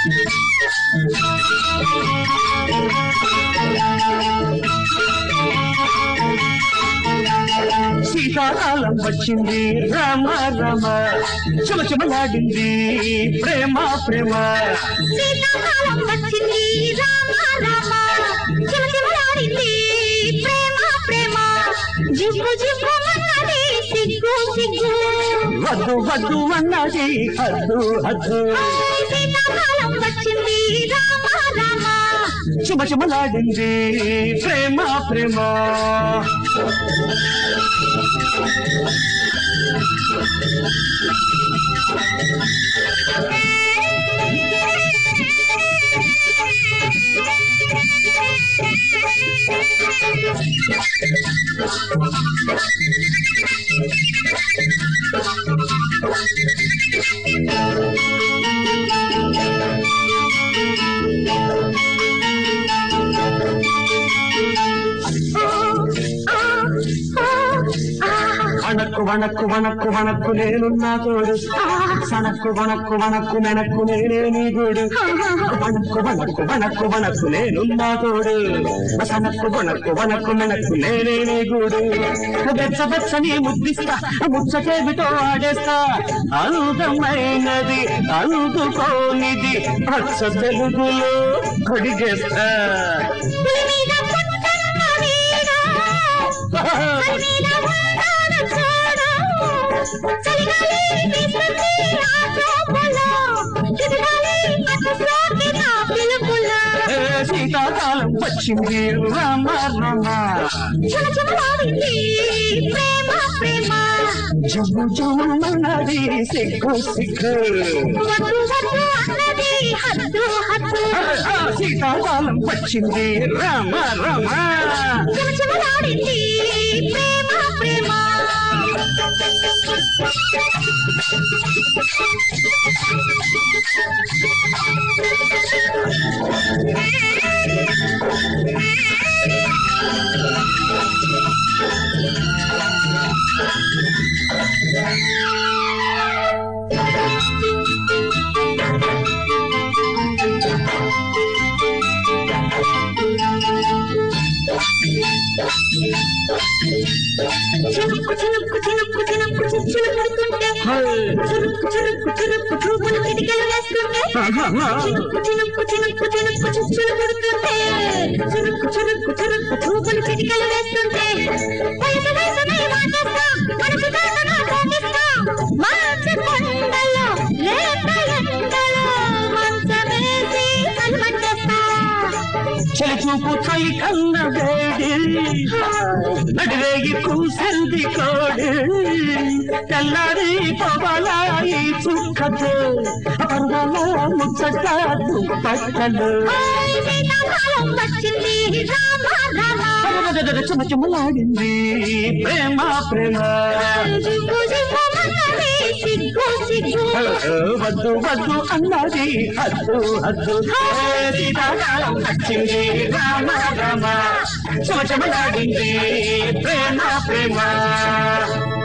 శీతాకాలం వచ్చింది రామ రామ చుమచుమలాడింది ప్రేమ ప్రేమ సీతాకాలం వచ్చింది రామ రామ చిమచిమలాడింది ప్రేమ ప్రేమ జివ్వు జివ్వు అన్నది సిగ్గు సిగ్గు వద్దు వద్దు అన్నది హద్దు హద్దు ఓయ్ సీతాకాలం వచ్చింది రామ రామ చుమచుమలాడింది ప్రేమ ప్రేమ వణక్కు వణక్కు వణక్కు వణక్కు నేనున్నా తోడు సనక్కు వణక్కు వణక్కు మెనక్కు నేనే నీ గోడు వణక్కు వణక్కు వణక్కు వణక్కు నేనున్నా తోడు సనక్కు వణక్కు వణక్కు మెనక్కు నేనే నీ గూడు బెచ్చ బెచ్చని ముద్దిస్తా ముచ్చటేమిటో ఆడేస్తా అందమైనది అందుకోనిది పచ్చ తెలుగులో కొడిగేస్తా పులి మీద పుట్టన్న వీడా పులి మీద ఉన్నాడు చూడు చలిగాలి వీస్తుంది ఆ చూపులో చిరుగాలి అటు సోకి నా పిలుపులో ఏ శీతాకాలం వచ్చింది రామ రామ చిమచిమలాడింది ప్రేమ ప్రేమ జమ్ము జమ్మన్నది సిగ్గు సిగ్గు వద్దు వద్దు అన్నది హద్దు హద్దు ఆ శీతాకాలం వచ్చింది రామ రామ చిమచిమలాడింది ప్రేమ ప్రేమ చినుక్కు చినుక్కు చినుక్కు చినుక్కు చిచ్చులు పడుతుంటే చురుక్కు చురుక్కు చురుక్కు చూపులు కిటికలు వేస్తుంటే చినుక్కు చినుక్కు చినుక్కు చినుక్కు చిచ్చులు పడుతుంటే చురుక్కు చురుక్కు చురుక్కు చూపులు కిటికలు వేస్తుంటే వయసు వయసునే వాటేస్తా మనసు దాటనా దాటిస్తా మంచి కొండలో లేత ఎండలో మంచమేసి కలవట్టేస్తా చలి చూపు చలి కన్న వేడి నడిరేగి కూసింది కోడి తెల్లారి పవలాయి చుక్కతో పర్వల ముచ్చట దుప్పట్టలు ఓయ్ సీతాకాలం వచ్చింది రామ రామ చుమచుమలాడింది ప్రేమ ప్రేమ జివ్వు జివ్వుమన్నది సిగ్గు సిగ్గు వద్దు వద్దు అన్నది హద్దు హద్దు ఏ సీతాకాలం వచ్చింది రామ రామ చుమచుమలాడింది ప్రేమ ప్రేమ